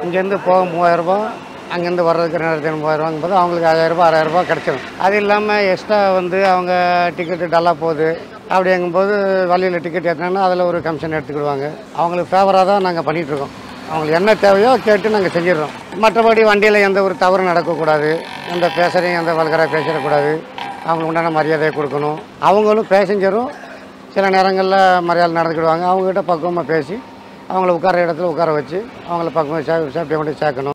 இங்கேருந்து போக மூவாயிரரூபா அங்கேருந்து வர்றதுக்கு ரெண்டாயிரத்தி மூவாயிரரூபாங்கும்போது அவங்களுக்கு ஆயிரரூபா ஆறாயிரரூபா கிடச்சிடும் அது இல்லாமல் எக்ஸ்ட்ரா வந்து அவங்க டிக்கெட்டு டல்லாக போகுது அப்படிங்கும்போது வழியில் டிக்கெட் ஏற்றினாங்கன்னா அதில் ஒரு கமிஷன் எடுத்துக்கிடுவாங்க அவங்களுக்கு ஃபேவராக தான் நாங்கள் பண்ணிகிட்ருக்கோம் அவங்களுக்கு என்ன தேவையோ கேட்டு நாங்கள் செஞ்சிடுறோம் மற்றபடி வண்டியில் எந்த ஒரு தவறும் நடக்கக்கூடாது எந்த பேசுகிறையும் எந்த வல்கராக பேசிடக்கூடாது அவங்களுக்கு உண்டான மரியாதையை கொடுக்கணும் அவங்களும் பேசஞ்சரும் சில நேரங்களில் மரியாதை நடந்துக்கிடுவாங்க அவங்ககிட்ட பக்குவமாக பேசி அவங்கள உட்கார இடத்துல உட்கார வச்சு அவங்கள பக்குவம் சே சேஃப்டியாக கொண்டு சேர்க்கணும்